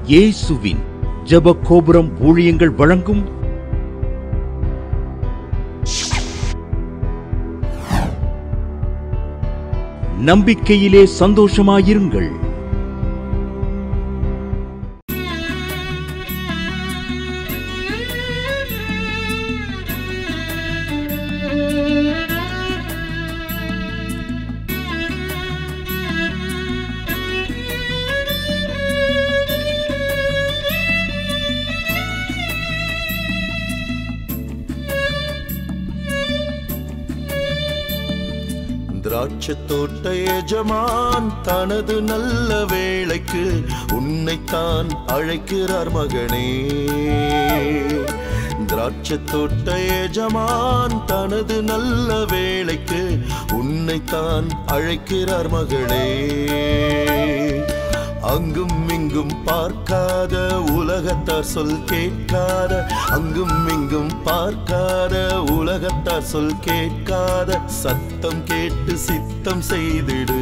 இயேசுவின் ஜெப கோபுரம் ஊழியங்கள் வழங்கும் நம்பிக்கையிலே சந்தோஷமாயிருங்கள் திராட்சத் தோட்ட எஜமான் தனது நல்ல வேளைக்கு உன்னைத்தான் அழைக்கிறார் மகனே திராட்சத் தோட்ட எஜமான் தனது நல்ல வேளைக்கு உன்னைத்தான் அழைக்கிறார் மகளே அங்கும் இங்கும் பார்க்காத உலகத்தார் சொல் கேட்காத அங்கும் இங்கும் பார்க்காத உலகத்தார் சொல் கேட்காத சத்தம் கேட்டு சித்தம் செய்திடு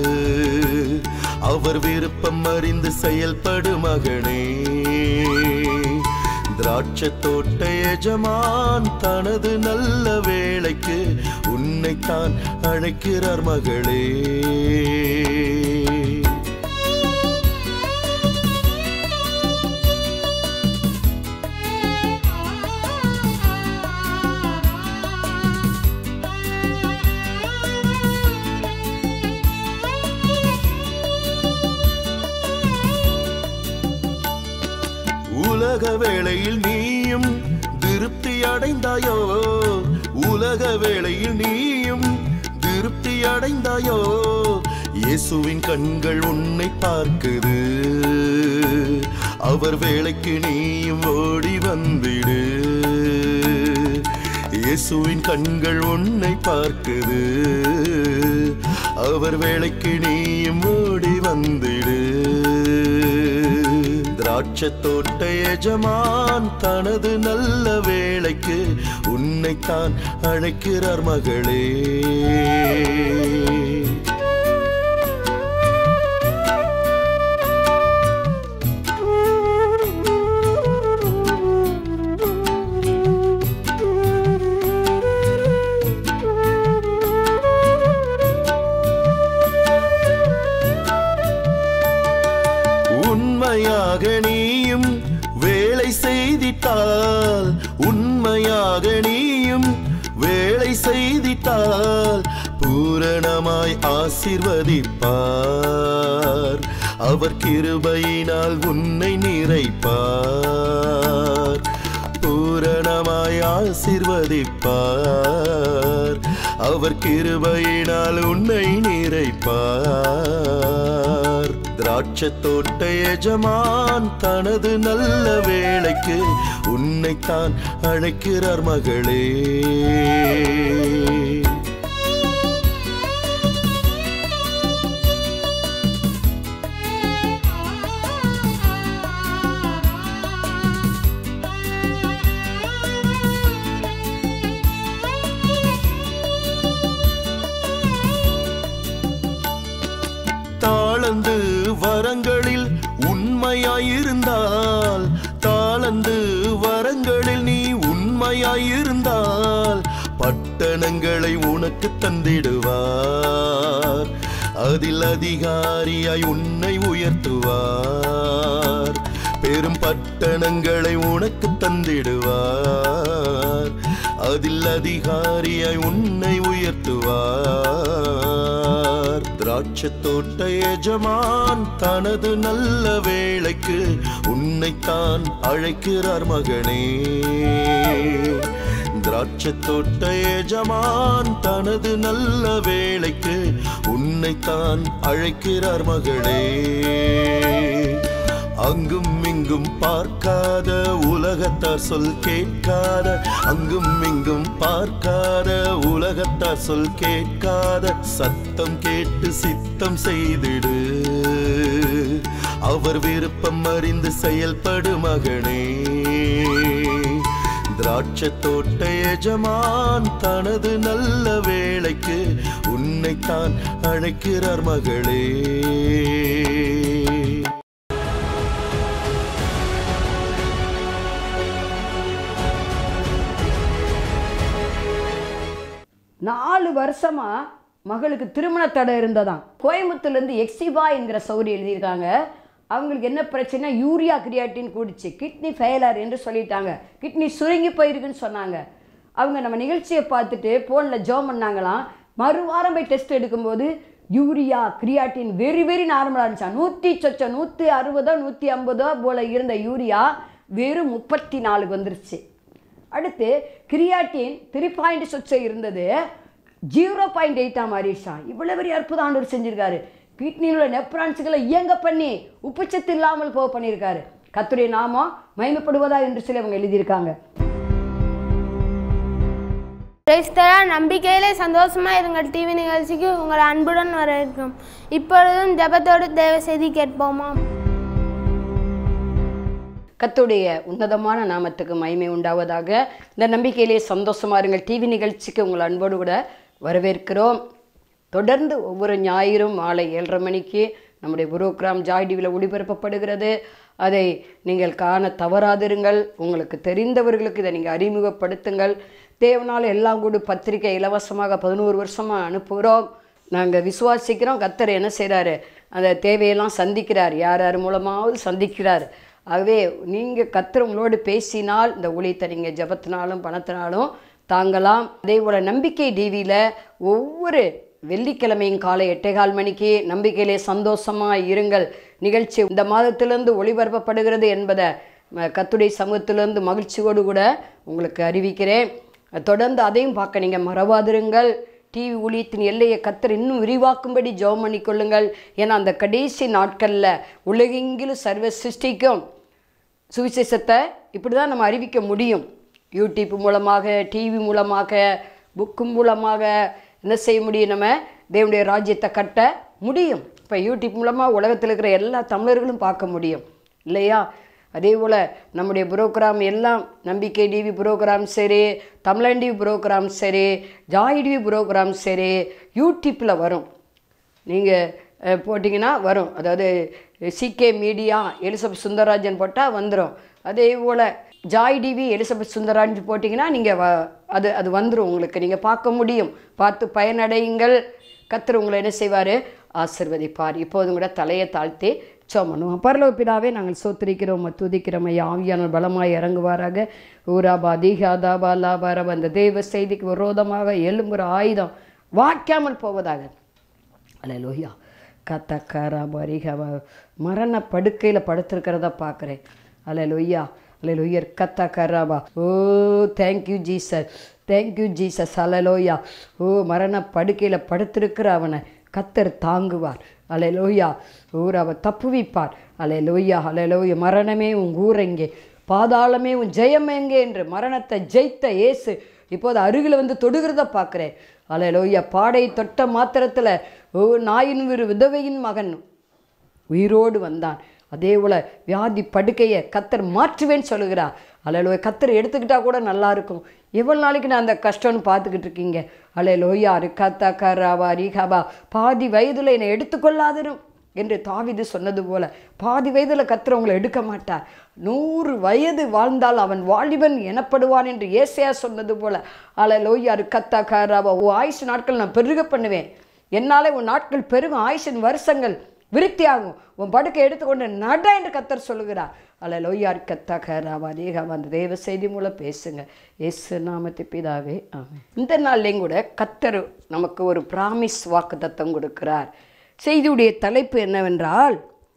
அவர் விருப்பம் அறிந்து செயல்படு மகனே திராட்சத் தோட்ட எஜமான் தனது நல்ல வேளைக்கு உன்னைத்தான் அழைக்கிறார் மகளே உலக வேளையில் நீயும் திருப்தி அடைந்தாயோ உலக வேளையில் நீயும் திருப்தி அடைந்தாயோ இயேசுவின் கண்கள் உன்னை பார்க்குது அவர் வேலைக்கு நீயும் ஓடி வந்திடு இயேசுவின் கண்கள் உன்னை பார்க்குது அவர் வேலைக்கு நீயும் ஓடி வந்திடு திராட்சத் தோட்ட எஜமான் தனது நல்ல வேளைக்கு உன்னைத்தான் அழைக்கிறார் மகளே உண்மையாக நீயும் வேலை செய்திட்டால் உண்மையாக நீயும் வேலை செய்திட்டால் பூரணமாய் ஆசிர்வதிப்பார் அவர் கிருபையினால் உன்னை நிறைப்பார் பூரணமாய் ஆசிர்வதிப்பார் அவர் கிருபையினால் உன்னை நிறைப்பார் திராட்சத் தோட்ட எஜமான் தனது நல்ல வேளைக்கு உன்னைத்தான் அழைக்கிறார் மகளே தாளந்து வரங்களில் உண்மையாயிருந்தால் தாளந்து வரங்களில் நீ உண்மையாயிருந்தால் பட்டணங்களை உனக்கு தந்திடுவார் அதில் அதிகாரியாய் உன்னை உயர்த்துவார் பெரும் பட்டணங்களை உனக்கு தந்திடுவார் அதில் அதிகாரியாய் உன்னை உயர்த்துவார் திராட்சத் தோட்ட எஜமான் தனது நல்ல வேளைக்கு உன்னைத்தான் அழைக்கிறார் மகனே திராட்சத் தோட்ட எஜமான் தனது நல்ல வேளைக்கு உன்னைத்தான் அழைக்கிறார் மகளே அங்கும் இங்கும் பார்க்காத உலகத்தார் சொல் கேட்காத அங்கும் இங்கும் பார்க்காத உலகத்தார் சொல் கேட்காத சத்தம் கேட்டு சித்தம் செய்திடு அவர் விருப்பம் அறிந்து செயல்படு மகனே திராட்சத் தோட்ட எஜமான் தனது நல்ல வேளைக்கு உன்னைத்தான் அழைக்கிறார் மகளே நாலு வருஷமா மகளுக்கு திருமண தடை இருந்ததாம் கோயம்புத்தூர்லேருந்து எக்ஸிபா என்கிற சௌரி எழுதியிருக்காங்க அவங்களுக்கு என்ன பிரச்சனை யூரியா கிரியாட்டின் கூடிச்சு கிட்னி ஃபெயிலர் என்று சொல்லிட்டாங்க கிட்னி சுருங்கி போயிருக்குன்னு சொன்னாங்க அவங்க நம்ம நிகழ்ச்சியை பார்த்துட்டு ஃபோனில் ஜோம் பண்ணாங்களாம் மறுவாரம் போய் டெஸ்ட் எடுக்கும்போது யூரியா கிரியாட்டின் வெரி வெரி நார்மலாக இருந்துச்சா நூற்றி சொச்சம் நூற்றி அறுபதோ நூற்றி ஐம்பதோ போல் இருந்த யூரியா வெறும் முப்பத்தி நாலுக்கு வந்துருச்சு அடுத்து கிரியாட்டின் த்ரீ பாயிண்ட் சொச்சம் இருந்தது ஜீரோ பாயிண்ட் எயிட்டாக மாறிடுச்சா இவ்வளோ பெரிய அற்புதம் ஆண்டவர் செஞ்சிருக்காரு கிட்னியில் உள்ள நெப்ரான்ஸுகளை இயங்க பண்ணி உப்புச்சத்து இல்லாமல் போக பண்ணியிருக்காரு கத்துடைய நாமம் மகிமைப்படுவதா என்று சொல்லி அவங்க எழுதியிருக்காங்க கிரைஸ்தரா நம்பிக்கையிலே சந்தோஷமா இருங்கள் டிவி நிகழ்ச்சிக்கு உங்கள் அன்புடன் வரவேற்கிறோம் இப்பொழுதும் ஜெபத்தோடு தேவ செய்தி கேட்போமா கத்துடைய உன்னதமான நாமத்துக்கு மகிமை உண்டாவதாக இந்த நம்பிக்கையிலே சந்தோஷமா இருங்கள் டிவி நிகழ்ச்சிக்கு உங்கள் அன்போடு கூட வரவேற்கிறோம் தொடர்ந்து ஒவ்வொரு ஞாயிறும் மாலை ஏழரை மணிக்கு நம்முடைய புரோகிராம் ஜாய் டிவியில் ஒளிபரப்பப்படுகிறது அதை நீங்கள் காண தவறாதிருங்கள் உங்களுக்கு தெரிந்தவர்களுக்கு இதை நீங்கள் அறிமுகப்படுத்துங்கள் தேவனால் எல்லாம் கூட பத்திரிக்கை இலவசமாக பதினோரு வருஷமாக அனுப்புகிறோம் நாங்கள் விசுவாசிக்கிறோம் கத்தர் என்ன செய்கிறாரு அந்த தேவையெல்லாம் சந்திக்கிறார் யார் யார் மூலமாவது சந்திக்கிறார் ஆகவே நீங்கள் கத்தர் உங்களோடு பேசினால் இந்த ஊழியத்தை நீங்கள் ஜபத்தினாலும் பணத்தினாலும் தாங்கலாம் அதே போல் நம்பிக்கை டிவியில் ஒவ்வொரு வெள்ளிக்கிழமையும் காலை எட்டேகால் மணிக்கு நம்பிக்கையிலே சந்தோஷமாக இருங்கள் நிகழ்ச்சி இந்த மாதத்திலிருந்து ஒளிபரப்பப்படுகிறது என்பதை ம- கத்துடைய சமூகத்திலிருந்து மகிழ்ச்சியோடு கூட உங்களுக்கு அறிவிக்கிறேன் தொடர்ந்து அதையும் பார்க்க நீங்கள் மறவாதிருங்கள் டிவி ஊழியத்தின் எல்லையை கத்தர் இன்னும் விரிவாக்கும்படி ஜெபம் பண்ணிக்கொள்ளுங்கள் ஏன்னா அந்த கடைசி நாட்களில் உலகெங்கிலும் சர்வ சிருஷ்டிக்கும் சுவிசேஷத்தை இப்படி தான் நம்ம அறிவிக்க முடியும் யூடியூப் மூலமாக டிவி மூலமாக புக்கு மூலமாக என்ன செய்ய முடியும் நம்ம தேவனுடைய ராஜ்யத்தை கட்ட முடியும் இப்போ யூடியூப் மூலமாக உலகத்தில் இருக்கிற எல்லா தமிழர்களும் பார்க்க முடியும் இல்லையா அதே போல் நம்முடைய புரோகிராம் எல்லாம் நம்பிக்கை டிவி புரோகிராம் சரி தமிழன் டிவி புரோகிராம் சரி ஜாய் டிவி புரோகிராம் சரி யூடியூப்பில் வரும் நீங்கள் போட்டிங்கன்னா வரும் அதாவது சிகே மீடியா எலிசபெத் சுந்தரராஜன் போட்டால் வந்துடும் அதே போல் ஜாய் டிவி எலிசபெத் சுந்தரராஜன் போட்டிங்கன்னா நீங்கள் வ அது அது வந்துடும் உங்களுக்கு நீங்கள் பார்க்க முடியும் பார்த்து பயனடையுங்கள் கத்தர் உங்களை என்ன செய்வார் ஆசிர்வதிப்பார் இப்போதும் கூட தலையை தாழ்த்தி சோமனும் பரலோக பிதாவே நாங்கள் சோத்திரிக்கிறோம் துதிக்கிறோம் ஐயா ஆவியானவர் பலமாய் இறங்குவாராக ஊராபா தீகாதாபா லாபாரபா அந்த தெய்வ செய்திக்கு விரோதமாக எழும்புற ஆயுதம் வாய்க்காமல் போவதாக அலையலோயா கத்தக்காரா பரிகவ மரண படுக்கையில் படுத்திருக்கிறத பார்க்குறேன் அலையலொய்யா அலையலொய்யர் கத்தக்காராபா oh thank you Jesus thank you Jesus hallelujah oh மரண படுக்கையில் படுத்திருக்கிற அவனை கத்தர் தாங்குவார் அலையலோயா ஊர் அவ தப்புவிப்பார் அலையலோயா அலையலோயா மரணமே உன் ஊரெங்கே பாதாளமே உன் ஜெயம் எங்கே என்று மரணத்தை ஜெயித்த இயேசு இப்போது அருகில் வந்து தொடுகிறத பார்க்குறேன் அலையலோயா பாடை தொட்ட மாத்திரத்தில் ஓ நாயின் ஒரு விதவையின் மகன் உயிரோடு வந்தான் அதே போல் வியாதி படுக்கையை கத்தர் மாற்றுவேன்னு சொல்லுகிறார் அலையலோய் கத்தர் எடுத்துக்கிட்டா கூட நல்லா இருக்கும் எவ்வளோ நாளைக்கு நான் அந்த கஷ்டம்னு பார்த்துக்கிட்டு இருக்கீங்க அலையலோயா ரிகாத்தா கராவா ரீகாபா பாதி வயதில் என்னை எடுத்துக்கொள்ளாதிரும் என்று தாவிது சொன்னது போல பாதி வயதில் கத்தர் உங்களை எடுக்க மாட்டார் நூறு வயது வாழ்ந்தால் அவன் வாலிபன் எனப்படுவான் என்று ஏசையா சொன்னது போல அலையலோயா ரிகத்தா கராவா ஓ ஆயுசு நாட்கள் நான் பெருக பண்ணுவேன் என்னாலே உன் நாட்கள் பெருகும் ஆயுஷின் வருஷங்கள் விருத்தியாகும் உன் படுக்கை எடுத்துக்கொண்டு நட என்று கத்தர் சொல்லுகிறார் அல்ல லொய்யார் கத்தகராவா தேகாவா அந்த தேவ செய்தி மூலம் பேசுங்க இயேசு நாமத்தை பிதாவே ஆமென் இந்த நாள்லேயும் கூட கத்தர் நமக்கு ஒரு பிராமிஸ் வாக்கு தத்தம் கொடுக்கிறார் செய்தியுடைய தலைப்பு என்னவென்றால்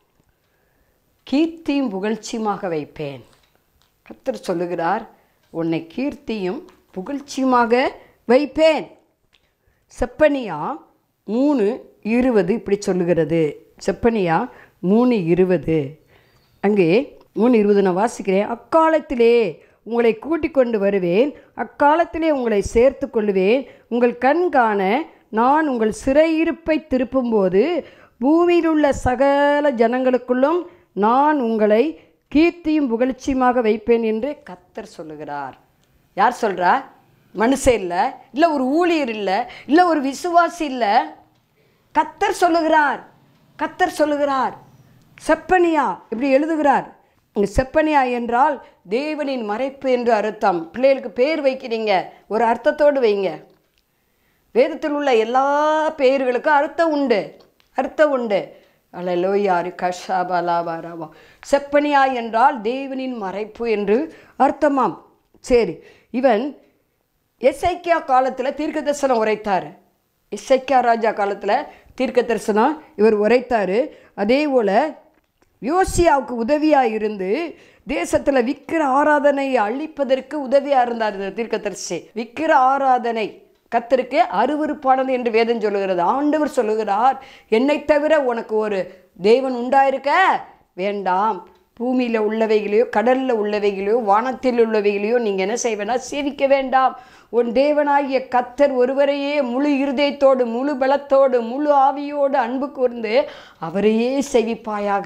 கீர்த்தியும் புகழ்ச்சியுமாக வைப்பேன் கத்தர் சொல்லுகிறார் உன்னை கீர்த்தியும் புகழ்ச்சியுமாக வைப்பேன் செப்பனியா மூணு இருபது இப்படி சொல்லுகிறது செப்பனியா மூணு இருபது அங்கே மூணு இருபது நான் வாசிக்கிறேன் அக்காலத்திலே உங்களை கூட்டிக் கொண்டு வருவேன் அக்காலத்திலே உங்களை சேர்த்து கொள்ளுவேன் உங்கள் கண் காண நான் உங்கள் சிறையிருப்பை திருப்பும்போது பூமியில் உள்ள சகல ஜனங்களுக்குள்ளும் நான் உங்களை கீர்த்தியும் புகழ்ச்சியுமாக வைப்பேன் என்று கத்தர் சொல்லுகிறார் யார் சொல்கிறா மனுஷன் இல்லை இல்லை ஒரு ஊழியர் இல்லை இல்லை ஒரு விசுவாசி இல்லை கத்தர் சொல்லுகிறார் கத்தர் சொல்லுகிறார் செப்பனியா இப்படி எழுதுகிறார் இங்க செப்பனியா என்றால் தேவனின் மறைப்பு என்று அர்த்தம் பிள்ளைகளுக்கு பேர் வைக்கிறீங்க ஒரு அர்த்தத்தோடு வைங்க வேதத்தில் உள்ள எல்லா பெயர்களுக்கும் அர்த்தம் உண்டு அர்த்தம் உண்டு அலலோயாரு கஷாபலாபாராவா செப்பனியா என்றால் தேவனின் மறைப்பு என்று அர்த்தமாம் சரி இவன் எஸ்ஐக்கியா காலத்தில் தீர்க்க தரிசனம் உரைத்தார் எஸ்ஐக்கியா ராஜா காலத்தில் தீர்க்க தரிசனம் இவர் உரைத்தார் அதே போல் யோசியாவுக்கு உதவியாக இருந்து தேசத்தில் விக்கிர ஆராதனையை அழிப்பதற்கு உதவியாக இருந்தார் இந்த தீர்க்கதரிசி விக்கிர ஆராதனை கத்தருக்கு அருவருப்பானது என்று வேதம் சொல்லுகிறது ஆண்டவர் சொல்லுகிறார் என்னை தவிர உனக்கு ஒரு தேவன் உண்டாயிருக்க வேண்டாம் பூமியில் உள்ளவைகளையோ கடலில் உள்ளவைகளையோ வானத்தில் உள்ளவைகளையோ நீங்கள் என்ன செய்வேனா சேவிக்க வேண்டாம் உன் தேவனாகிய கத்தர் ஒருவரையே முழு இருதயத்தோடு முழு பலத்தோடு முழு ஆவியோடு அன்பு கூர்ந்து அவரையே செவிப்பாயாக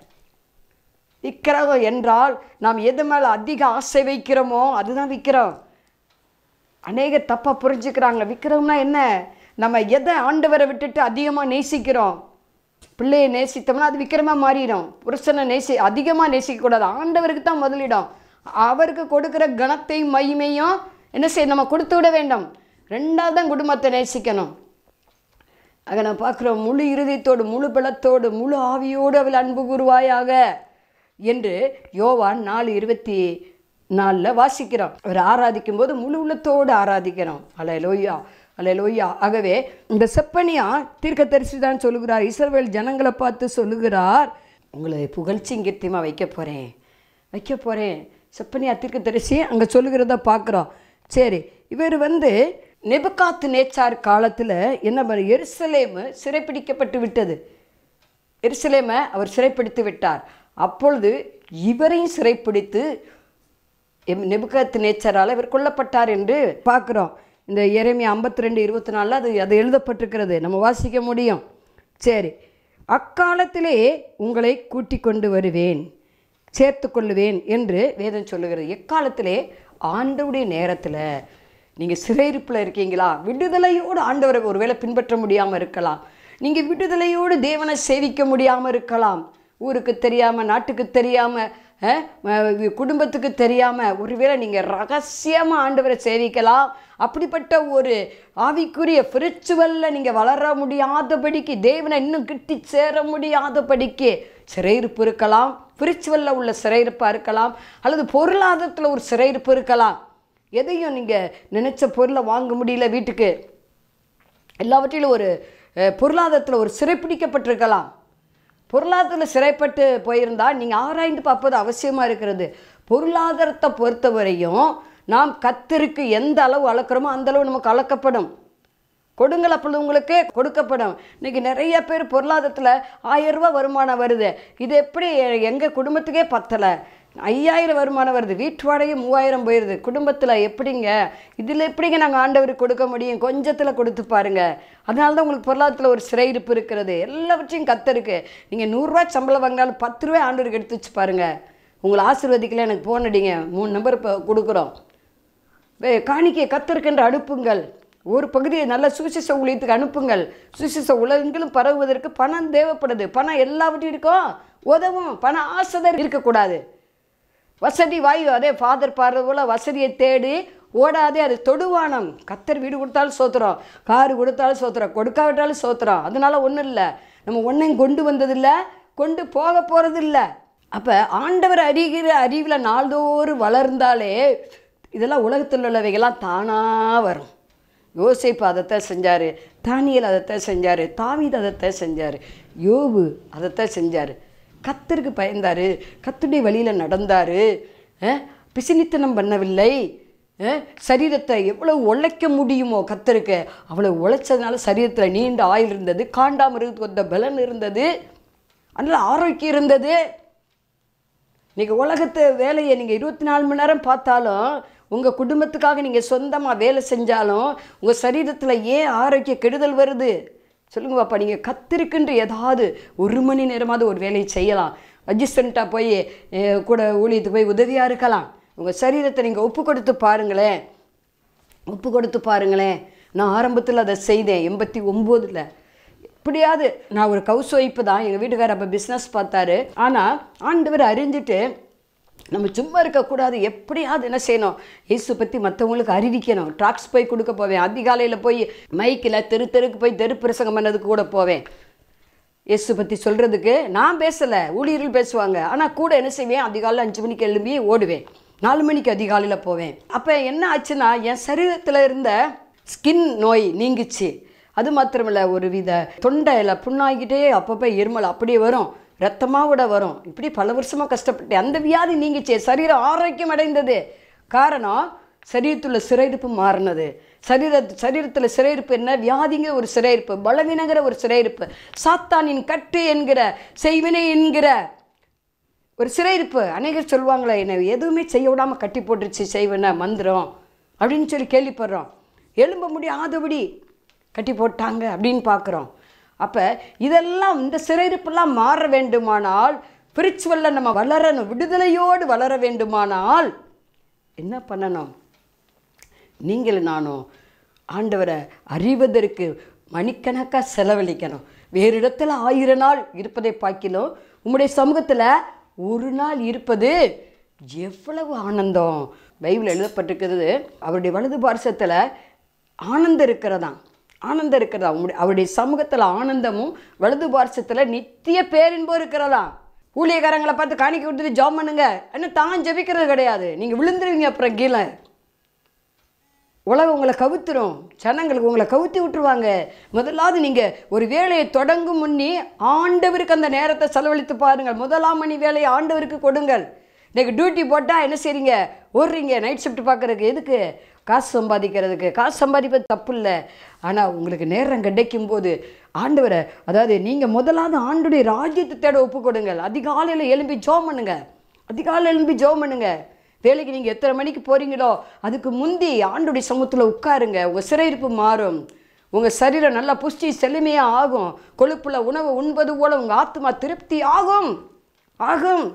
விக்கிரகம் என்றால் நாம் எது மேலே அதிக ஆசை வைக்கிறோமோ அதுதான் விக்கிரம் அநேக தப்பாக புரிஞ்சுக்கிறாங்க விக்கிரம்னா என்ன நம்ம எதை ஆண்டவரை விட்டுட்டு அதிகமாக நேசிக்கிறோம் பிள்ளையை நேசித்தோம்னா அது விக்கிரமாக மாறிடும் புருஷனை நேசி அதிகமாக நேசிக்கக்கூடாது ஆண்டவருக்கு தான் முதலிடம் அவருக்கு கொடுக்குற கணத்தையும் மகிமையும் என்ன செய்ய நம்ம கொடுத்து விட வேண்டும் ரெண்டாவது தான் குடும்பத்தை நேசிக்கணும் ஆக நான் பார்க்குறோம் முழு இருதயத்தோடு முழு பலத்தோடு முழு ஆவியோடு அவள் அன்பு கூறுவாயாக என்று யோவான் நாலு இருபத்தி நாலில் வாசிக்கிறோம் அவர் ஆராதிக்கும் போது முழு உள்ளத்தோடு ஆராதிக்கிறோம் அலை லோய்யா அலை லோய்யா ஆகவே இந்த செப்பனியா தீர்க்கதரிசி தான் சொல்லுகிறார் இஸ்ரவேல் ஜனங்களை பார்த்து சொல்லுகிறார் உங்களை புகழ்ச்சி கீர்த்தியமாக வைக்க போகிறேன் வைக்க போகிறேன் செப்பனியா தீர்க்கதரிசி அங்கே சொல்லுகிறத பார்க்குறோம் சரி இவர் வந்து நெபுகாத்து நேச்சார் காலத்தில் என்ன பண்ண எருசலேமு சிறைப்பிடிக்கப்பட்டு விட்டது எருசலேமை அவர் சிறைப்பிடித்து விட்டார் அப்பொழுது இவரையும் சிறைப்பிடித்து எம் நெபுகத் நேச்சரால் இவர் கொல்லப்பட்டார் என்று பார்க்குறோம் இந்த இறைமை ஐம்பத்தி ரெண்டு இருபத்தி நாலில் அது அது எழுதப்பட்டிருக்கிறது நம்ம வாசிக்க முடியும் சரி அக்காலத்திலே உங்களை கூட்டிக் கொண்டு வருவேன் சேர்த்து கொள்ளுவேன் என்று வேதம் சொல்லுகிறது எக்காலத்திலே ஆண்டவுடைய நேரத்தில் நீங்கள் சிறையிருப்பில் இருக்கீங்களா விடுதலையோடு ஆண்டவரை ஒருவேளை பின்பற்ற முடியாமல் இருக்கலாம் நீங்கள் விடுதலையோடு தேவனை சேவிக்க முடியாமல் இருக்கலாம் ஊருக்கு தெரியாமல் நாட்டுக்கு தெரியாமல் குடும்பத்துக்கு தெரியாமல் ஒருவேளை நீங்கள் ரகசியமாக ஆண்டவரை சேவிக்கலாம் அப்படிப்பட்ட ஒரு ஆவிக்குரிய ஃபிரிச்சுவலில் நீங்கள் வளர முடியாதபடிக்கு தேவனை இன்னும் கிட்டி சேர முடியாதபடிக்கு சிறையிருப்பு இருக்கலாம் ஃபிரிச்சுவலில் உள்ள சிறையிருப்பாக இருக்கலாம் அல்லது பொருளாதாரத்தில் ஒரு சிறையிருப்பு இருக்கலாம் எதையும் நீங்கள் நினச்ச பொருளை வாங்க முடியல வீட்டுக்கு எல்லாவற்றிலும் ஒரு அஹ், பொருளாதாரத்தில் ஒரு சிறைப்பிடிக்கப்பட்டிருக்கலாம் பொருளாதாரத்தில் சிறைப்பட்டு போயிருந்தால் நீங்கள் ஆராய்ந்து பார்ப்பது அவசியமாக இருக்கிறது பொருளாதாரத்தை பொறுத்தவரையும் நாம் கத்தருக்கு எந்த அளவு அளக்கிறோமோ அந்த அளவு நமக்கு அளக்கப்படும் கொடுங்கள் அப்பொழுது உங்களுக்கு கொடுக்கப்படும் இன்னைக்கு நிறைய பேர் பொருளாதாரத்தில் ஆயிரம் ரூபாய் வருமானம் வருது இது எப்படி எங்கள் குடும்பத்துக்கே பத்தலை ஐயாயிரம் வருமானம் வருது வீட்டு வாடகை மூவாயிரம் போயிடுது குடும்பத்தில் எப்படிங்க இதில் எப்படிங்க நாங்கள் ஆண்டவருக்கு கொடுக்க முடியும் கொஞ்சத்தில் கொடுத்து பாருங்க அதனால தான் உங்களுக்கு பொருளாதாரத்தில் ஒரு சிறையிருப்பு இருக்கிறது எல்லாவற்றையும் கத்தருக்கு நீங்கள் நூறுரூவா சம்பளம் வாங்கினாலும் பத்து ரூபாய் ஆண்டவருக்கு எடுத்து வச்சு பாருங்க உங்களை ஆசீர்வதிக்கல எனக்கு போன் அடிங்க மூணு நம்பர் இப்போ கொடுக்குறோம் வே- காணிக்கையை கத்தருக்கென்று அனுப்புங்கள் ஒரு பகுதியை நல்ல சுவிசேஷ ஊழியத்துக்கு அனுப்புங்கள் சுவிசேஷ உலகங்களும் பரவுவதற்கு பணம் தேவைப்படுது பணம் எல்லாவற்றையும் இருக்கும் உதவும் பண ஆசைதான் இருக்கக்கூடாது வசதி வாயு அதே ஃபாதர் பாடுறது போல வசதியை தேடி ஓடாதே அது தொடுவானம் கத்தர் வீடு கொடுத்தாலும் சோத்துறோம் காரு கொடுத்தாலும் சோத்துறோம் கொடுக்காவிட்டாலும் சோத்துறோம் அதனால ஒன்றும் இல்லை நம்ம ஒன்றையும் கொண்டு வந்ததில்லை கொண்டு போக போகிறதில்ல அப்போ ஆண்டவர் அறிகிற அறிவில் நாள்தோறும் வளர்ந்தாலே இதெல்லாம் உலகத்தில் உள்ளவைகள்லாம் தானாக வரும் யோசிப்பு அதைத்தான் செஞ்சார் தானியல் அதைத்தான் செஞ்சார் தாவீது அதைத்தான் செஞ்சார் யோபு அதைத்தான் செஞ்சார் கத்தருக்கு பயந்தார் கத்துடைய வழியில் நடந்தார் பிசினித்தனம் பண்ணவில்லை அஹ், சரீரத்தை எவ்வளவு உழைக்க முடியுமோ கத்தருக்கு அவ்வளோ உழைச்சதுனால சரீரத்தில் நீண்ட ஆயுள் இருந்தது காண்டாமிருகத்துக்கு வந்த பலன் இருந்தது அதனால் ஆரோக்கியம் இருந்தது நீங்கள் உலகத்து வேலையை நீங்கள் இருபத்தி நாலு மணி நேரம் பார்த்தாலும் உங்கள் குடும்பத்துக்காக நீங்கள் சொந்தமாக வேலை செஞ்சாலும் உங்கள் சரீரத்தில் ஏன் ஆரோக்கிய கெடுதல் வருது சொல்லுங்க பாப்பா நீங்கள் கத்திருக்குன்ற ஏதாவது ஒரு மணி நேரமாவது ஒரு வேலையை செய்யலாம் அட்ஜஸ்டண்ட்டாக போய் அஹ், கூட ஊழியத்துக்கு போய் உதவியாக இருக்கலாம் உங்கள் சரீரத்தை நீங்கள் ஒப்பு கொடுத்து பாருங்களேன் ஒப்பு கொடுத்து பாருங்களேன் நான் ஆரம்பத்தில் அதை செய்தேன் எண்பத்தி ஒம்போதில் எப்படியாவது நான் ஒரு கவுஸ் ஒய்ப்பு தான் எங்கள் வீட்டுக்காரர் அப்போ பிஸ்னஸ் பார்த்தாரு ஆனால் ஆண்டவர் அறிஞ்சிட்டு நம்ம சும்மா இருக்கக்கூடாது எப்படியாவது என்ன செய்யணும் இயேசு பற்றி மற்றவங்களுக்கு அறிவிக்கணும் ட்ராக்ஸ் போய் கொடுக்க போவேன் அதிகாலையில் போய் மைக்கில் தெரு தெருக்கு போய் தெரு பிரசங்கம் பண்ணதுக்கு கூட போவேன் இயேசு பற்றி சொல்கிறதுக்கு நான் பேசலை ஊழியர்கள் பேசுவாங்க ஆனால் கூட என்ன செய்வேன் அதிகாலையில் அஞ்சு மணிக்கு எழும்பி ஓடுவேன் நாலு மணிக்கு அதிகாலையில் போவேன் அப்போ என்ன ஆச்சுன்னா என் சரீரத்தில் இருந்த ஸ்கின் நோய் நீங்கிச்சு அது மாத்திரமில்ல ஒரு வித தொண்டையில் புண்ணாகிட்டே அப்பப்போ இருமல் அப்படியே வரும் ரத்தமாக விட வரும் இப்படி பல வருஷமாக கஷ்டப்பட்டேன் அந்த வியாதி நீங்கிச்சு சரீரம் ஆரோக்கியம் அடைந்தது காரணம் சரீரத்துள்ள சிறையிருப்பு மாறினது சரீர சரீரத்தில் சிறையிருப்பு என்ன வியாதிங்கிற ஒரு சிறையிருப்பு பலவீனங்கிற ஒரு சிறையிருப்பு சாத்தானின் கட்டு என்கிற செய்வினை என்கிற ஒரு சிறையிருப்பு அநேகர் சொல்லுவாங்களே என்னை எதுவுமே செய்ய விடாமல் கட்டி போட்டுருச்சு செய்வன மந்திரம் அப்படின்னு சொல்லி கேள்விப்படுறோம் எழும்ப முடியாதபடி கட்டி போட்டாங்க அப்படின்னு பார்க்குறோம் அப்போ இதெல்லாம் இந்த சிறையிருப்பெல்லாம் மாற வேண்டுமானால் ஸ்பிரிச்சுவலில் நம்ம வளரணும் விடுதலையோடு வளர வேண்டுமானால் என்ன பண்ணணும் நீங்களும் நானும் ஆண்டவரை அறிவதற்கு மணிக்கணக்காக செலவழிக்கணும் வேறு இடத்துல ஆயிரம் நாள் இருப்பதை பார்க்கிலும் உம்முடைய சமூகத்தில் ஒரு நாள் இருப்பது எவ்வளவு ஆனந்தம் பைபிள் எழுதப்பட்டிருக்கிறது அவருடைய வலது பார்சத்தில் ஆனந்தம் இருக்கிறதாம் ஆனந்தம் இருக்கிறதா உம்முடைய அவருடைய சமூகத்தில் ஆனந்தமும் வலது பார்சத்தில் நித்திய பேரின்பம் இருக்கிறதாம் ஊழியக்காரங்களை பார்த்து காணிக்க கொடுத்துட்டு ஜாம் பண்ணுங்க என்ன தான் ஜெபிக்கிறது கிடையாது நீங்கள் விழுந்துருவீங்க அப்புறம் கீழே உலகம் உங்களை கவுத்துரும் ஜனங்களுக்கு உங்களை கவுத்தி விட்டுருவாங்க முதலாவது நீங்கள் ஒரு வேலையை தொடங்கும் முன்னே ஆண்டவருக்கு அந்த நேரத்தை செலவழித்து பாருங்கள் முதலாம் மணி வேலையை ஆண்டவருக்கு கொடுங்கள் இன்னைக்கு டியூட்டி போட்டால் என்ன செய்றீங்க ஓடுறீங்க நைட் ஷிஃப்ட் பார்க்குறதுக்கு எதுக்கு காசு சம்பாதிக்கிறதுக்கு காசு சம்பாதிப்பது தப்பு இல்லை ஆனால் உங்களுக்கு நேரம் கிடைக்கும் போது ஆண்டவரை அதாவது நீங்கள் முதலாவது ஆண்டுடைய ராஜ்யத்தை தேட ஒப்பு கொடுங்கள் அதிகாலையில் எழும்பி ஜோம் பண்ணுங்க அதிகாலையில் எழும்பி ஜோம் பண்ணுங்க வேலைக்கு நீங்கள் எத்தனை மணிக்கு போகிறீங்களோ அதுக்கு முந்தி ஆண்டுடைய சமூகத்தில் உட்காருங்க உங்கள் சிறையிருப்பு மாறும் உங்கள் சரீரம் நல்லா புஷ்டி செழுமையாக ஆகும் கொழுப்புல உணவு உண்பது போல உங்கள் ஆத்மா திருப்தி ஆகும் ஆகும்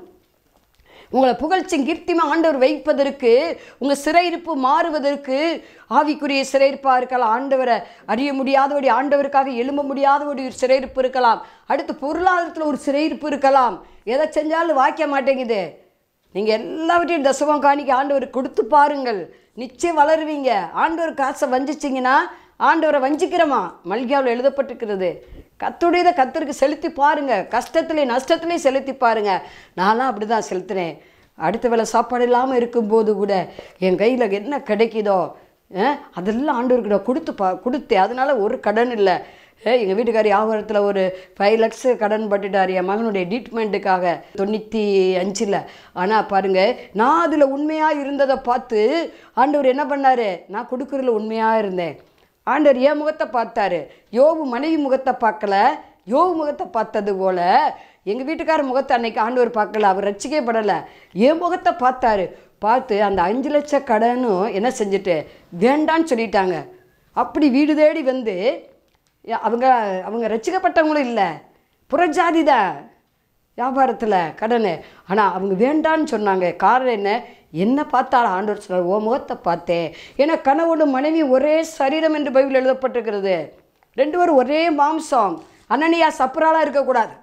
உங்களை புகழ்ச்சியும் கீர்த்திமா ஆண்டவர் வைப்பதற்கு உங்கள் சிறையிருப்பு மாறுவதற்கு ஆவிக்குரிய சிறையிருப்பாக இருக்கலாம் ஆண்டவரை அறிய முடியாதபடி ஆண்டவருக்காக எழும்ப முடியாதபடி ஒரு சிறையிருப்பு இருக்கலாம் அடுத்து பொருளாதாரத்தில் ஒரு சிறையிருப்பு இருக்கலாம் எதை செஞ்சாலும் வாய்க்க மாட்டேங்குது நீங்கள் எல்லாவற்றையும் தசமம் காணிக்க ஆண்டவருக்கு கொடுத்து பாருங்கள் நிச்சயம் வளருவீங்க ஆண்டவர் காசை வஞ்சிச்சிங்கன்னா ஆண்டவரை வஞ்சிக்கிறோமா மல்கியாவில் எழுதப்பட்டிருக்கிறது கத்துடையதை கத்தருக்கு செலுத்தி பாருங்க கஷ்டத்துலேயும் நஷ்டத்துலேயும் செலுத்தி பாருங்க நான்லாம் அப்படி தான் செலுத்தினேன் அடுத்த வேளை சாப்பாடு இல்லாமல் இருக்கும்போது கூட என் கையில் என்ன கிடைக்குதோ அஹ், அதெல்லாம் ஆண்டவருக்கு நான் கொடுத்து பா கொடுத்தேன் அதனால ஒரு கடன் இல்லை எங்கள் வீட்டுக்காரி ஆவரத்தில் ஒரு ஃபைவ் லேக்ஸ் கடன் பட்டுட்டார் என் மகனுடைய ட்ரீட்மெண்ட்டுக்காக தொண்ணூற்றி அஞ்சில் ஆனால் பாருங்கள் நான் அதில் உண்மையாக இருந்ததை பார்த்து ஆண்டவர் என்ன பண்ணார் நான் கொடுக்குறதுல உண்மையாக இருந்தேன் ஆண்டவர் என் முகத்தை பார்த்தாரு யோபு மனைவி முகத்தை பார்க்கல யோபு முகத்தை பார்த்தது போல எங்கள் வீட்டுக்கார முகத்தை அன்னைக்கு ஆண்டவர் பார்க்கல அவர் ரசிக்கப்படலை என் முகத்தை பார்த்தாரு பார்த்து அந்த அஞ்சு லட்சம் கடனும் என்ன செஞ்சுட்டு வேண்டான்னு சொல்லிட்டாங்க அப்படி வீடு தேடி வந்து யா- அவங்க அவங்க ரசிக்கப்பட்டவங்களும் இல்லை புறஜாதி தான் வியாபாரத்தில் கடன் ஆனால் அவங்க வேண்டான்னு சொன்னாங்க காரணம் என்ன என்ன பார்த்தாலும் ஆண்டவர் சொன்னார் ஓ முகத்தை பார்த்தேன் ஏன்னா கணவனு மனைவி ஒரே சரீரம் என்று பைபிள் எழுதப்பட்டிருக்கிறது ரெண்டு பேரும் ஒரே மாம்சம் அனனியா சப்பராலாக இருக்கக்கூடாது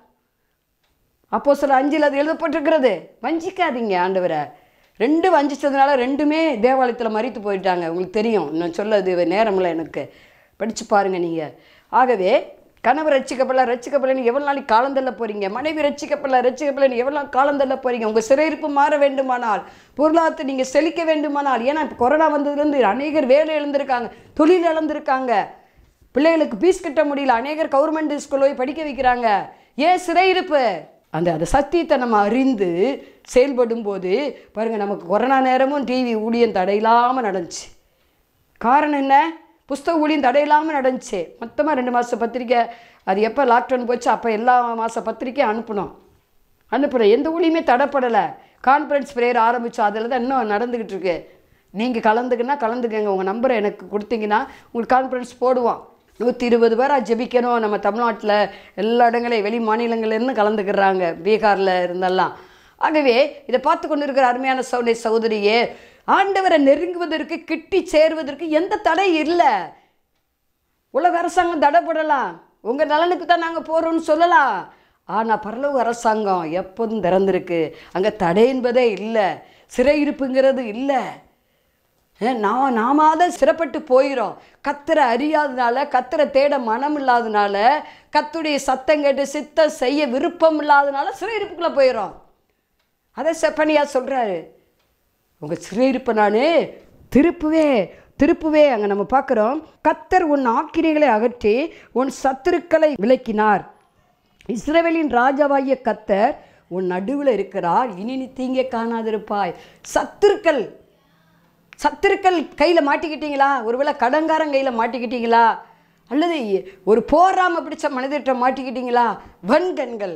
அப்போ சில அஞ்சில் அது எழுதப்பட்டிருக்கிறது வஞ்சிக்காதீங்க ஆண்டவரை ரெண்டு வஞ்சிச்சதுனால ரெண்டுமே தேவாலயத்தில் மறித்து போயிட்டாங்க உங்களுக்கு தெரியும் நான் சொல்லது நேரம் இல்லை எனக்கு படித்து பாருங்கள் நீங்கள் ஆகவே கணவர் ரட்சிக்கப்படல ரட்சிக்கப்படலன்னு எவ்வளோ நாளைக்கு காலந்தள்ள போகிறீங்க மனைவி ரட்சிக்கப்படல ரட்சிக்கப்படலன்னு எவ்வளோ நாள் காலந்தள்ள போகிறீங்க உங்கள் சிறையிருப்பு மாற வேண்டுமானால் பொருளாதாரத்தை நீங்கள் செழிக்க வேண்டுமானால் ஏன்னா இப்போ கொரோனா வந்ததுலேருந்து அநேகர் வேலை இழந்திருக்காங்க தொழில் இழந்திருக்காங்க பிள்ளைகளுக்கு ஃபீஸ் கட்ட முடியல அநேகர் கவர்மெண்ட் ஸ்கூல் போய் படிக்க வைக்கிறாங்க ஏன் சிறையிருப்பு அந்த அந்த சத்தியத்தை நம்ம அறிந்து செயல்படும் போது பாருங்கள் நமக்கு கொரோனா நேரமும் டிவி ஊழியம் தடையில்லாமல் நடந்துச்சு காரணம் என்ன புஸ்தக ஊழியம் தடையில்லாமல் நடந்துச்சு மொத்தமாக ரெண்டு மாத பத்திரிக்கை அது எப்போ லாக்டவுன் போச்சு அப்போ எல்லா மாத பத்திரிக்கையும் அனுப்பணும் அனுப்புகிறேன் எந்த ஊழியுமே தடைப்படலை கான்ஃபரன்ஸ் ப்ரேயர் ஆரம்பித்தோம் அதில் தான் இன்னும் நடந்துக்கிட்டு இருக்கு நீங்கள் கலந்துக்குன்னா கலந்துக்கங்க உங்கள் நம்பரை எனக்கு கொடுத்தீங்கன்னா உங்களுக்கு கான்ஃபரன்ஸ் போடுவோம் நூற்றி இருபது பேராக ஜெபிக்கணும் நம்ம தமிழ்நாட்டில் எல்லா இடங்களையும் வெளி மாநிலங்கள்லேருந்து கலந்துக்கிறாங்க பீகாரில் இருந்தெல்லாம் ஆகவே இதை பார்த்து கொண்டு இருக்கிற அருமையான சௌனை சகோதரியே ஆண்டவரை நெருங்குவதற்கு கிட்டி சேர்வதற்கு எந்த தடை இல்லை உலக அரசாங்கம் தடைப்படலாம் உங்கள் நலனுக்கு தான் நாங்கள் போகிறோம்னு சொல்லலாம் ஆனால் பரலோக அரசாங்கம் எப்போதும் திறந்திருக்கு அங்கே தடை என்பதே இல்லை சிறையிருப்புங்கிறது இல்லை ஏன் நான் நாம தான் சிறப்பட்டு போயிடும் கத்தரை அறியாதனால கத்தரை தேட மனம் இல்லாதனால கத்துடைய சத்தம் கேட்டு சித்தம் செய்ய விருப்பம் இல்லாதனால சிறையிருப்புக்குள்ளே போயிடும் அதை செப்பனியா சொல்கிறாரு உங்கள் சிறையிருப்பை நான் திருப்புவே திருப்புவே அங்கே நம்ம பார்க்குறோம் கத்தர் உன் ஆக்கினைகளை அகற்றி உன் சத்துருக்களை விலக்கினார் இஸ்ரவேலின் ராஜாவாகிய கத்தர் உன் நடுவில் இருக்கிறார் இனி நீ தீங்கே காணாதிருப்பாய் சத்துருக்கள் சத்துருக்கள் கையில் மாட்டிக்கிட்டீங்களா ஒருவேளை கடங்காரன் கையில் மாட்டிக்கிட்டீங்களா அல்லது ஒரு போராம பிடிச்ச மனிதர்கிட்ட மாட்டிக்கிட்டீங்களா வன்கண்கள்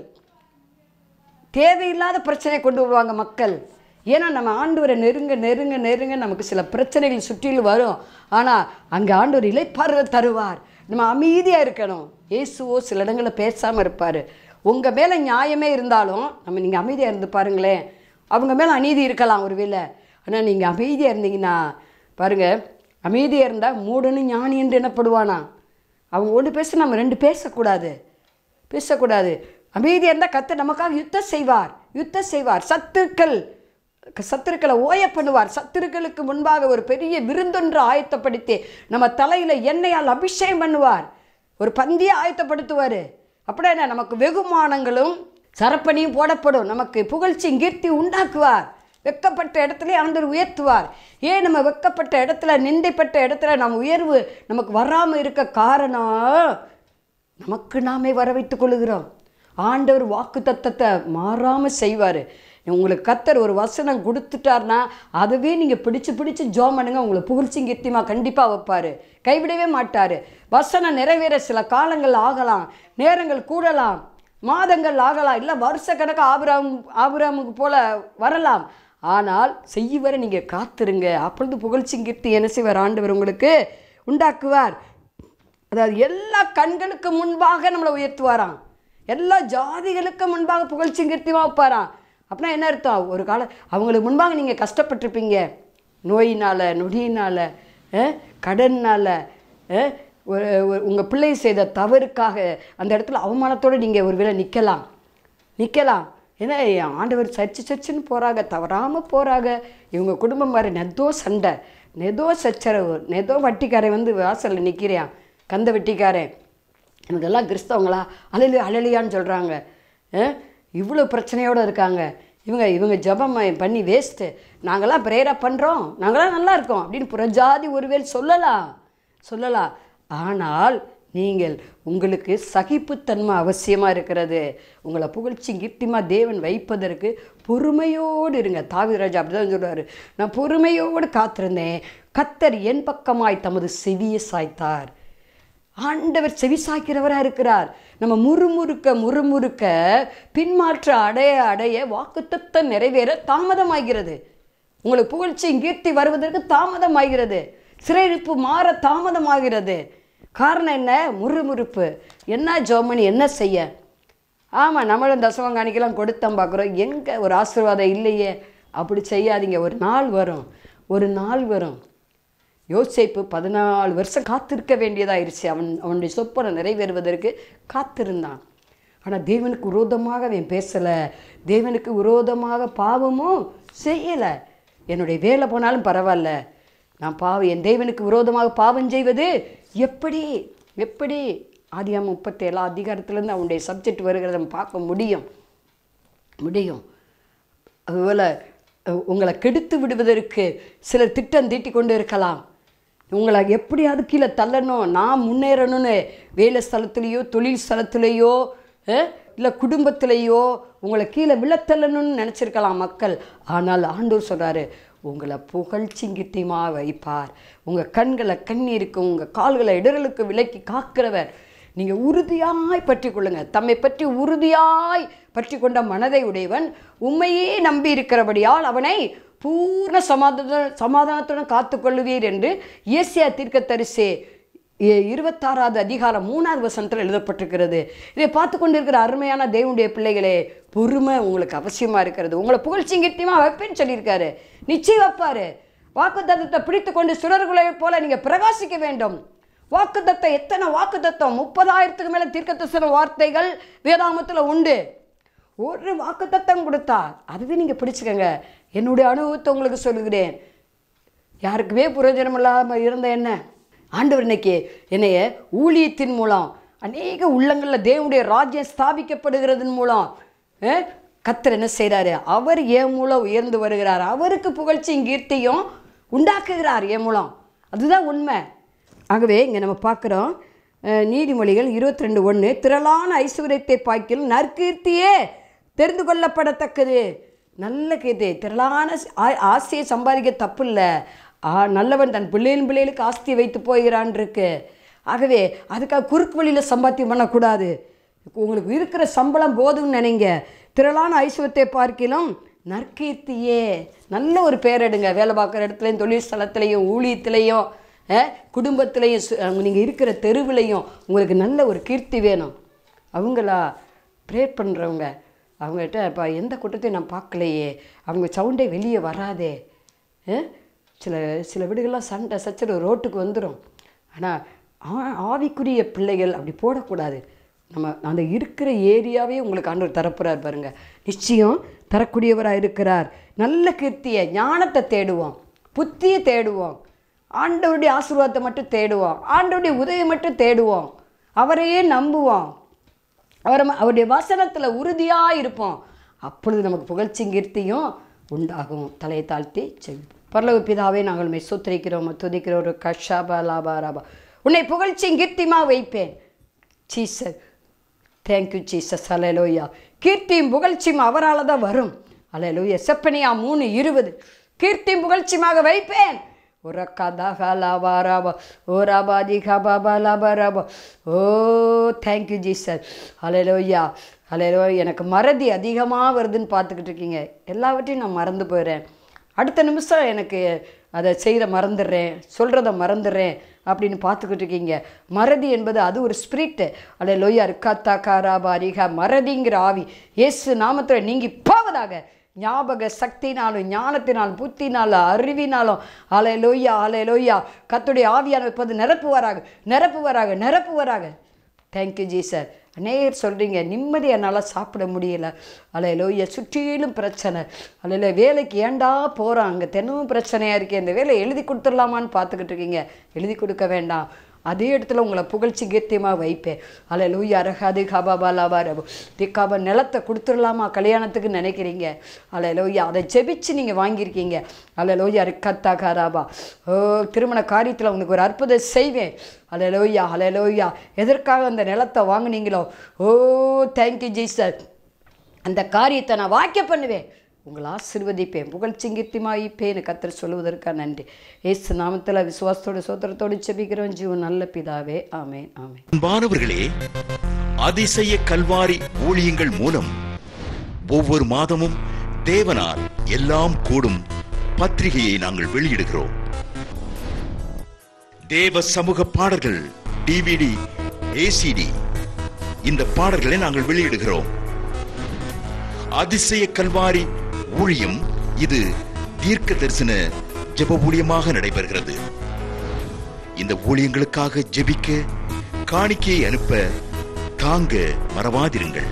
தேவையில்லாத பிரச்சனை கொண்டு வருவாங்க மக்கள் ஏன்னா நம்ம ஆண்டவரை நெருங்க நெருங்க நெருங்க நமக்கு சில பிரச்சனைகள் சுற்றிலும் வரும் ஆனால் அங்கே ஆண்டவர் இலைப்பாறுதல் தருவார் நம்ம அமைதியாக இருக்கணும் இயேசுவோ சில இடங்களில் பேசாமல் இருப்பார் உங்கள் மேலே நியாயமே இருந்தாலும் நம்ம நீங்கள் அமைதியாக இருந்து பாருங்களேன் அவங்க மேலே அநீதி இருக்கலாம் ஒருவேளை ஆனால் நீங்கள் அமைதியாக இருந்தீங்கன்னா பாருங்கள் அமைதியாக இருந்தால் மூடனு ஞானி என்று எனப்படுவானா அவங்க ஒன்று பேச நம்ம ரெண்டு பேசக்கூடாது பேசக்கூடாது அமைதியாக இருந்தால் கத்து நமக்காக யுத்தம் செய்வார் யுத்தம் செய்வார் சத்துருக்கள் சத்துருக்களை ஓய பண்ணுவார் சத்துருக்களுக்கு முன்பாக ஒரு பெரிய விருந்தொன்று ஆயத்தப்படுத்தி நம்ம தலையில் எண்ணெயால் அபிஷேகம் பண்ணுவார் ஒரு பந்தியை ஆயத்தப்படுத்துவார் அப்படியே என்ன நமக்கு வெகுமானங்களும் சரப்பணியும் போடப்படும் நமக்கு புகழ்ச்சி கீர்த்தி உண்டாக்குவார் வெக்கப்பட்ட இடத்துல ஆண்டவர் உயர்த்துவார் ஏன் நம்ம வெக்கப்பட்ட இடத்துல நிந்தைப்பட்ட இடத்துல நம்ம உயர்வு நமக்கு வராமல் இருக்க காரணம் நமக்கு நாமே வர வைத்துக் கொள்கிறோம் ஆண்டவர் வாக்கு தத்தத்தை மாறாமல் செய்வார் உங்களுக்கு கத்தர் ஒரு வசனம் கொடுத்துட்டார்னா அதுவே நீங்கள் பிடிச்சு பிடிச்சு ஜோம் பண்ணுங்க உங்களை புகழ்ச்சி கீர்த்திமா கண்டிப்பாக வைப்பார் கைவிடவே மாட்டார் வசனம் நிறைவேற சில காலங்கள் ஆகலாம் நேரங்கள் கூடலாம் மாதங்கள் ஆகலாம் இல்லை வருஷ கணக்கு ஆபிராம் ஆபிராமுக்கு போல வரலாம் ஆனால் செய்வரை நீங்கள் காத்திருங்க அப்பொழுது புகழ்ச்சி கீர்த்தி என்ன செய்வார் ஆண்டவர் உங்களுக்கு உண்டாக்குவார் அதாவது எல்லா கண்களுக்கு முன்பாக நம்மளை உயர்த்துவாராம் எல்லா ஜாதிகளுக்கு முன்பாக புகழ்ச்சி கீர்த்திமாக வைப்பாராம் அப்படின்னா என்ன அர்த்தம் ஒரு காலம் அவங்களுக்கு முன்பாக நீங்கள் கஷ்டப்பட்டிருப்பீங்க நோயினால் நொடியினால் கடனால் ஒரு உங்கள் பிள்ளை செய்த தவறுக்காக அந்த இடத்துல அவமானத்தோடு நீங்கள் ஒரு வேளை நிற்கலாம் நிற்கலாம் ஏன்னா ஆண்டவர் சர்ச்சு சர்ச்சுன்னு போகிறாங்க தவறாமல் போகிறாங்க இவங்க குடும்பம் மாதிரி நெதோ சண்டை நெதோ சச்சரவு நெதோ வட்டிக்காரன் வந்து வாசலில் நிற்கிறான் கந்த வெட்டிக்காரன் இவங்கெல்லாம் கிறிஸ்தவங்களா அழலி அழலியான்னு சொல்கிறாங்க இவ்வளோ பிரச்சனையோடு இருக்காங்க இவங்க இவங்க ஜபம் பண்ணி வேஸ்ட்டு நாங்களாம் ப்ரேயராக பண்ணுறோம் நாங்களாம் நல்லா இருக்கோம் அப்படின்னு புறஜாதி ஒருவேள் சொல்லலாம் சொல்லலாம் ஆனால் நீங்கள் உங்களுக்கு சகிப்புத்தன்மை அவசியமாக இருக்கிறது உங்களை புகழ்ச்சி கீர்த்திமாக தேவன் வைப்பதற்கு பொறுமையோடு இருங்க தாவிராஜா அப்படி தான் சொல்லுவார் நான் பொறுமையோடு காத்திருந்தேன் கத்தர் என் பக்கமாய் தமது செவியை சாய்த்தார் ஆண்டவர் செவி சாய்க்கிறவராக இருக்கிறார் நம்ம முறுமுறுக்க முறுமுறுக்க பின்மாற்ற அடைய அடைய வாக்குத்தத்தம் நிறைவேற தாமதமாகிறது உங்களுக்கு புகழ்ச்சி கீர்த்தி வருவதற்கு தாமதமாகிறது சிறையிருப்பு மாற தாமதமாகிறது காரணம் என்ன முறுமுறுப்பு என்ன ஜோமனி என்ன செய்ய ஆமாம் நம்மளும் தசவங்காணிக்கெல்லாம் கொடுத்தோம் பார்க்குறோம் எங்கே ஒரு ஆசீர்வாதம் இல்லையே அப்படி செய்யாதீங்க ஒரு நாள் வரும் ஒரு நாள் வரும் யோசேப்பு பதினாலு வருஷம் காத்திருக்க வேண்டியதாயிருச்சு அவன் அவனுடைய சொப்பனை நிறைவேறுவதற்கு காத்திருந்தான் ஆனால் தேவனுக்கு விரோதமாக அவன் பேசலை தேவனுக்கு விரோதமாக பாவமும் செய்யலை என்னுடைய வேலை போனாலும் பரவாயில்ல நான் பாவம் என் தேவனுக்கு விரோதமாக பாவம் செய்வது எப்படி எப்படி ஆதியாம முப்பத்தேழாம் அதிகாரத்துலேருந்து அவனுடைய சப்ஜெக்ட் வருகிறத நம்ம பார்க்க முடியும் முடியும் அதுபோல் அஹ், உங்களை கெடுத்து விடுவதற்கு சிலர் திட்டம் தீட்டி கொண்டு இருக்கலாம் உங்களை எப்படியாவது கீழே தள்ளணும் நான் முன்னேறணும்னு வேலை ஸ்தலத்துலேயோ தொழில் ஸ்தலத்துலேயோ இல்லை குடும்பத்திலேயோ உங்களை கீழே விழத்தள்ளணும்னு நினச்சிருக்கலாம் மக்கள் ஆனால் ஆண்டவர் சொல்கிறாரு உங்களை புகழ்ச்சிங்கிட்டியமாக வைப்பார் உங்கள் கண்களை கண்ணீருக்கு உங்கள் கால்களை இடர்களுக்கு விலக்கி காக்கிறவர் நீங்கள் உறுதியாய் பற்றி கொள்ளுங்க தம்மை பற்றி உறுதியாய் பற்றி கொண்ட மனதை உடையவன் உண்மையே நம்பி இருக்கிறபடியால் அவனை பூர்ண சமாதான சமாதானத்துடன் காத்துக்கொள்ளுவீர் என்று இயேசியா தீர்க்கத்தரிசே இ- இருபத்தாறாவது அதிகாரம் மூணாவது வசனத்தில் எழுதப்பட்டிருக்கிறது இதை பார்த்து கொண்டிருக்கிற அருமையான தேவனுடைய பிள்ளைகளே பொறுமை உங்களுக்கு அவசியமாக இருக்கிறது உங்களை புகழ்ச்சிங்கிட்டியமாக வைப்பேன்னு சொல்லியிருக்காரு நிச்சயம் வைப்பாரு வாக்குத்தத்தத்தை பிடித்து கொண்டு சுடர்களை போல நீங்கள் பிரகாசிக்க வேண்டும் வாக்குத்தத்தம் எத்தனை வாக்குத்தத்தம் முப்பதாயிரத்துக்கு மேலே தீர்க்கதரிசன வார்த்தைகள் வேதாமத்தில் உண்டு ஒரு வாக்குத்தத்தம் கொடுத்தா அதுவே நீங்கள் பிடிச்சுக்கங்க என்னுடைய அனுபவத்தை உங்களுக்கு சொல்லுகிறேன் யாருக்குமே பிரயோஜனம் இல்லாமல் இருந்த என்ன ஆண்டவர் இன்னைக்கு என்னைய ஊழியத்தின் மூலம் அநேக உள்ளங்களில் தேவனுடைய ராஜ்யம் ஸ்தாபிக்கப்படுகிறதன் மூலம் அஹ், கர்த்தர் என்ன செய்கிறாரு அவர் என் மூலம் உயர்ந்து வருகிறார் அவருக்கு புகழ்ச்சியும் கீர்த்தியும் உண்டாக்குகிறார் என் மூலம் அதுதான் உண்மை ஆகவே இங்கே நம்ம பார்க்குறோம் அஹ், நீதிமொழிகள் இருபத்தி ரெண்டு ஒன்று திரளான ஐஸ்வர்யத்தை பாய்க்கில் நற்கீர்த்தியே தெரிந்து கொள்ளப்படத்தக்கது நல்ல கீர்த்தி திரளான ஆ- ஆசையை சம்பாதிக்க தப்பு இல்லை ஆ நல்லவன் தன் பிள்ளைகளின் பிள்ளைகளுக்கு ஆஸ்தி வைத்து போகிறான் இருக்கு ஆகவே அதுக்காக குறுக்கு வழியில் சம்பாத்தியம் பண்ணக்கூடாது உங்களுக்கு இருக்கிற சம்பளம் போதும்னு நினைங்க திரளான ஐஸ்வர்யத்தை பார்க்கிலும் நற்கீர்த்தியே நல்ல ஒரு பேர் எடுங்க வேலை பார்க்குற இடத்துலையும் தொழில் ஸ்தலத்துலையும் ஊழியத்துலேயும் குடும்பத்துலேயும் நீங்கள் இருக்கிற தெருவுலையும் உங்களுக்கு நல்ல ஒரு கீர்த்தி வேணும் அவங்களா ப்ரேயர் பண்ணுறவங்க அவங்ககிட்ட இப்போ எந்த குற்றத்தையும் நான் பார்க்கலையே அவங்க சவுண்டே வெளியே வராதே அஹ்? சில சில வீடுகள்லாம் சண்டை சச்சரவு ரோட்டுக்கு வந்துடும் ஆனால் ஆவிக்குரிய பிள்ளைகள் அப்படி போடக்கூடாது நம்ம அந்த இருக்கிற ஏரியாவே உங்களுக்கு ஆண்டவர் தரப்புறார் பாருங்க நிச்சயம் தரக்கூடியவராக இருக்கிறார் நல்ல கீர்த்தியை ஞானத்தை தேடுவோம் புத்தியை தேடுவோம் ஆண்டவருடைய ஆசீர்வாதத்தை மட்டும் தேடுவோம் ஆண்டவருடைய உதவி மட்டும் தேடுவோம் அவரையே நம்புவோம் அவர் அவருடைய வசனத்தில் உறுதியாக இருப்போம் அப்பொழுது நமக்கு புகழ்ச்சியும் கீர்த்தியும் உண்டாகும் தலையை தாழ்த்தி செல்வோம் பரலோக பிதாவே நாங்கள் உண்மை சுத்திரிக்கிறோம் துதிக்கிறோம் ஒரு கஷாபா லாபா ராபா உன்னை புகழ்ச்சியும் கீர்த்தியுமா வைப்பேன் சீசர் தேங்க்யூ ஜீசஸ் அலையலோயா கீர்த்தியும் புகழ்ச்சியும் அவரால் தான் வரும் அலையலோயா செப்பனியா மூணு இருபது கீர்த்தியும் புகழ்ச்சியுமாக வைப்பேன் உரக்கதகலபரப ஓ ரபாதி கபபலபரப ஓ தேங்க்யூ ஜீசஸ் அலையலோயா அலையலோ எனக்கு மறதி அதிகமாக வருதுன்னு பார்த்துக்கிட்டு இருக்கீங்க எல்லாவற்றையும் நான் மறந்து போயிடுறேன் அடுத்த நிமிஷம் எனக்கு அதை செய்கிற மறந்துடுறேன் சொல்கிறத மறந்துடுறேன் அப்படின்னு பார்த்துக்கிட்டு இருக்கீங்க மறதி என்பது அது ஒரு ஸ்பிரிட்டு அல்ல லொய்யா ருக்காத்தா காராபா அரிகா மறதிங்கிற ஆவி இயேசு நாமத்தில் நீங்கி போவதாக ஞாபக சக்தினாலும் ஞானத்தினாலும் புத்தினாலும் அறிவினாலும் அலை லொய்யா அலை லொய்யா கத்துடைய ஆவியான இப்போது நிரப்புவாராக நிரப்புவாராக நிரப்புவாராக தேங்க்யூ ஜி சார் அநேகர் சொல்கிறீங்க நிம்மதி என்னால் சாப்பிட முடியல அலையிலோ சுற்றிலும் பிரச்சனை அலையில வேலைக்கு ஏண்டா போகிறோம் அங்கே தினமும் பிரச்சனையாக இருக்கே இந்த வேலை எழுதி கொடுத்துடலாமான்னு பார்த்துக்கிட்டு இருக்கீங்க எழுதி கொடுக்க வேண்டாம் அதே இடத்துல உங்களை புகழ்ச்சி கீர்த்தியமாக வைப்பேன் அலை லூயா அரகாது காபாபா லாபா ரபு திக்காபா நிலத்தை கொடுத்துடலாமா கல்யாணத்துக்கு நினைக்கிறீங்க அலை லோயா அதை ஜெபிச்சு நீங்கள் வாங்கியிருக்கீங்க அலை லோயா ரிக்கத்தா காராபா ஓ திருமண காரியத்தில் உங்களுக்கு ஒரு அற்புதம் செய்வேன் அலை லோயா அலை லோயா எதற்காக அந்த நிலத்தை வாங்குனீங்களோ ஓ தேங்க்யூ ஜீசர் அந்த காரியத்தை நான் வாக்கிய பண்ணுவேன் உங்களை ஆசிர்வதிப்பேன் புகழ்ச்சி கீர்த்திமாயிப்பேன்னு கத்தர் சொல்லுவதற்காக நன்றி ஏசு நாமத்தில் விசுவாசத்தோடு சோத்திரத்தோடு செபிக்கிறோம் ஜீவன் நல்ல பிதாவே ஆமேன் ஆமேன் அன்பானவர்களே அதிசய கல்வாரி ஊழியங்கள் மூலம் ஒவ்வொரு மாதமும் தேவனால் எல்லாம் கூடும் பத்திரிகையை நாங்கள் வெளியிடுகிறோம் தேவ சமூக பாடல்கள் டிவிடி ஏசிடி இந்த பாடல்களை நாங்கள் வெளியிடுகிறோம் அதிசய கல்வாரி ஊழியம் இது தீர்க்க தரிசன ஜெப ஊழியமாக நடைபெறுகிறது இந்த ஊழியங்களுக்காக ஜெபிக்க காணிக்கையை அனுப்ப தாங்க மறவாதிருங்கள்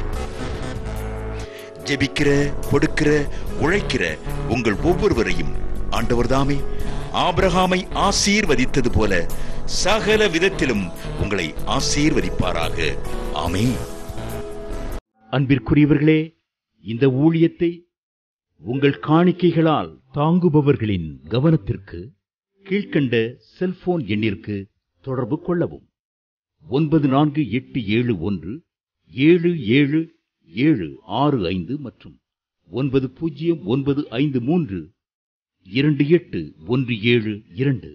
ஜெபிக்கிற கொடுக்கிற உழைக்கிற உங்கள் ஒவ்வொருவரையும் ஆண்டவர் தாமே ஆபிரகாமை ஆசீர்வதித்தது போல சகல விதத்திலும் உங்களை ஆசீர்வதிப்பாராக ஆமென் அன்பிற்குரியவர்களே இந்த ஊழியத்தை உங்கள் காணிக்கைகளால் தாங்குபவர்களின் கவனத்திற்கு கீழ்க்கண்ட செல்போன் எண்ணிற்கு தொடர்பு கொள்ளவும் ஒன்பது நான்கு எட்டு ஏழு ஒன்று ஏழு ஏழு ஏழு ஆறு ஐந்து மற்றும் ஒன்பது பூஜ்ஜியம் ஒன்பது ஐந்து மூன்று இரண்டு எட்டு ஒன்று ஏழு இரண்டு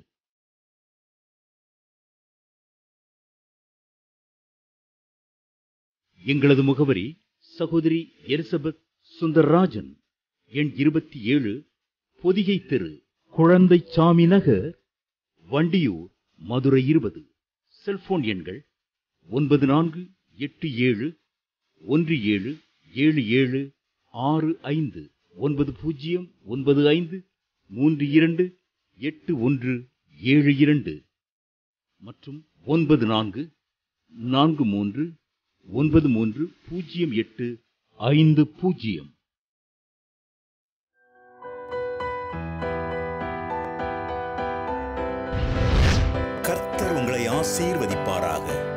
எங்களது முகவரி சகோதரி எலிசபெத் சுந்தர்ராஜன் எண் இருபத்தி ஏழு பொதிகை தெரு குழந்தை சாமி நகர் வண்டியூர் மதுரை இருபது செல்போன் எண்கள் ஒன்பது நான்கு எட்டு ஏழு ஒன்று ஏழு ஏழு ஏழு ஆறு ஐந்து ஒன்பது பூஜ்ஜியம் ஒன்பது ஐந்து மூன்று இரண்டு எட்டு ஒன்று ஏழு இரண்டு மற்றும் ஒன்பது நான்கு நான்கு மூன்று ஒன்பது மூன்று பூஜ்ஜியம் எட்டு ஐந்து பூஜ்ஜியம் கர்த்தர் உங்களை ஆசீர்வதிப்பாராக